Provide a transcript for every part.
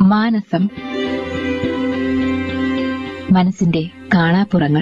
മാനസം മനസ്സിന്റെ കാണാപ്പുറങ്ങൾ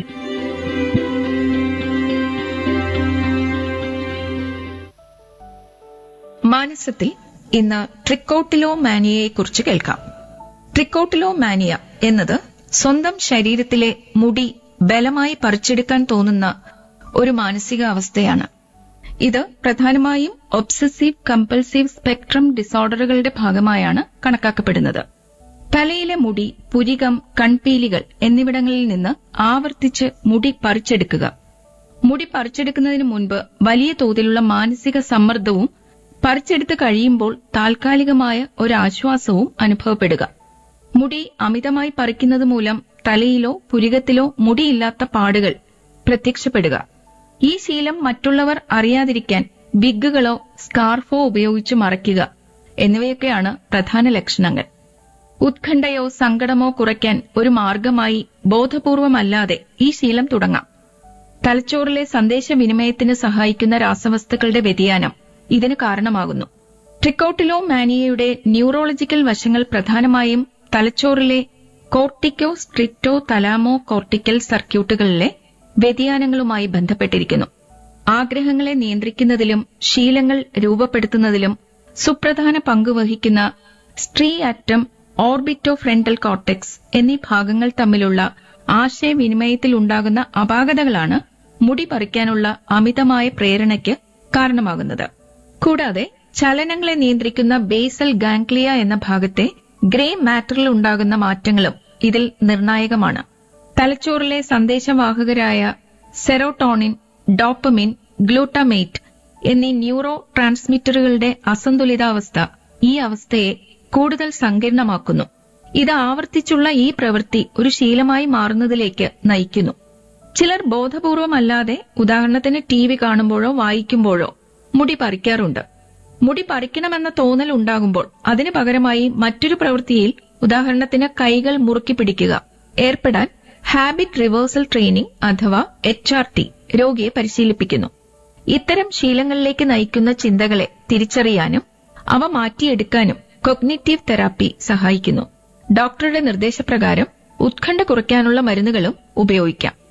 മാനസത്തിൽ ഇന്ന് ട്രിക്കോട്ടിലോ മാനിയയെക്കുറിച്ച് കേൾക്കാം ട്രിക്കോട്ടിലോ മാനിയ എന്നത് സ്വന്തം ശരീരത്തിലെ മുടി ബലമായി പറിച്ചെടുക്കാൻ തോന്നുന്ന ഒരു മാനസികാവസ്ഥയാണ് ഇത് പ്രധാനമായും ഒബ്സസീവ് കമ്പൽസീവ് സ്പെക്ട്രം ഡിസോർഡറുകളുടെ ഭാഗമായാണ് കണക്കാക്കപ്പെടുന്നത് തലയിലെ മുടി പുരികം കൺപീലികൾ എന്നിവിടങ്ങളിൽ നിന്ന് ആവർത്തിച്ച് മുടി പറിച്ചെടുക്കുക മുടി പറിച്ചെടുക്കുന്നതിന് മുൻപ് വലിയ തോതിലുള്ള മാനസിക സമ്മർദ്ദവും പറിച്ചെടുത്ത് കഴിയുമ്പോൾ താൽക്കാലികമായ ഒരു ആശ്വാസവും അനുഭവപ്പെടുക മുടി അമിതമായി പറിക്കുന്നത് മൂലം തലയിലോ പുരികത്തിലോ മുടിയില്ലാത്ത പാടുകൾ പ്രത്യക്ഷപ്പെടുക ഈ ശീലം മറ്റുള്ളവർ അറിയാതിരിക്കാൻ ബിഗുകളോ സ്കാർഫോ ഉപയോഗിച്ച് മറയ്ക്കുക എന്നിവയൊക്കെയാണ് പ്രധാന ലക്ഷണങ്ങൾ ഉത്കണ്ഠയോ സങ്കടമോ കുറയ്ക്കാൻ ഒരു മാർഗമായി ബോധപൂർവമല്ലാതെ ഈ ശീലം തുടങ്ങാം തലച്ചോറിലെ സന്ദേശവിനിമയത്തിന് സഹായിക്കുന്ന രാസവസ്തുക്കളുടെ വ്യതിയാനം ഇതിന് കാരണമാകുന്നു ട്രിക്കോട്ടിലോ മാനിയയുടെ ന്യൂറോളജിക്കൽ വശങ്ങൾ പ്രധാനമായും തലച്ചോറിലെ കോർട്ടിക്കോ സ്ട്രിക്റ്റോ തലാമോ കോർട്ടിക്കൽ സർക്യൂട്ടുകളിലെ വ്യതിയാനങ്ങളുമായി ബന്ധപ്പെട്ടിരിക്കുന്നു ആഗ്രഹങ്ങളെ നിയന്ത്രിക്കുന്നതിലും ശീലങ്ങൾ രൂപപ്പെടുത്തുന്നതിലും സുപ്രധാന പങ്ക് വഹിക്കുന്ന striatum orbitofrontal cortex എന്നീ ഭാഗങ്ങൾ തമ്മിലുള്ള ആശയവിനിമയത്തിൽ ഉണ്ടാകുന്ന അപാകതകളാണ് മുടി പറിക്കാനുള്ള അമിതമായ പ്രേരണയ്ക്ക് കാരണമാകുന്നത് കൂടാതെ ചലനങ്ങളെ നിയന്ത്രിക്കുന്ന ബേസൽ ഗാംഗ്ലിയ എന്ന ഭാഗത്തെ ഗ്രേ മാറ്ററിൽ ഉണ്ടാകുന്ന മാറ്റങ്ങളും ഇതിൽ നിർണായകമാണ് തലച്ചോറിലെ സന്ദേശവാഹകരായ സെറോട്ടോണിൻ ഡോപ്പമിൻ ഗ്ലൂട്ടമേറ്റ് എന്നീ ന്യൂറോ ട്രാൻസ്മിറ്ററുകളുടെ അസന്തുലിതാവസ്ഥ ഈ അവസ്ഥയെ കൂടുതൽ സങ്കീർണമാക്കുന്നു ഇത് ആവർത്തിച്ചുള്ള ഈ പ്രവൃത്തി ഒരു ശീലമായി മാറുന്നതിലേക്ക് നയിക്കുന്നു ചിലർ ബോധപൂർവമല്ലാതെ ഉദാഹരണത്തിന് ടി വി കാണുമ്പോഴോ വായിക്കുമ്പോഴോ മുടി പറിക്കാറുണ്ട് മുടി പറിക്കണമെന്ന തോന്നൽ ഉണ്ടാകുമ്പോൾ അതിനു പകരമായി മറ്റൊരു പ്രവൃത്തിയിൽ ഉദാഹരണത്തിന് കൈകൾ മുറുക്കി പിടിക്കുക ഏർപ്പെടാൻ ഹാബിറ്റ് റിവേഴ്സൽ ട്രെയിനിംഗ് അഥവാ എച്ച് ആർ ടി രോഗിയെ പരിശീലിപ്പിക്കുന്നു ഇത്തരം ശീലങ്ങളിലേക്ക് നയിക്കുന്ന ചിന്തകളെ തിരിച്ചറിയാനും അവ മാറ്റിയെടുക്കാനും കൊഗ്നിറ്റീവ് തെറാപ്പി സഹായിക്കുന്നു ഡോക്ടറുടെ നിർദ്ദേശപ്രകാരം ഉത്കണ്ഠ കുറയ്ക്കാനുള്ള മരുന്നുകളും ഉപയോഗിക്കാം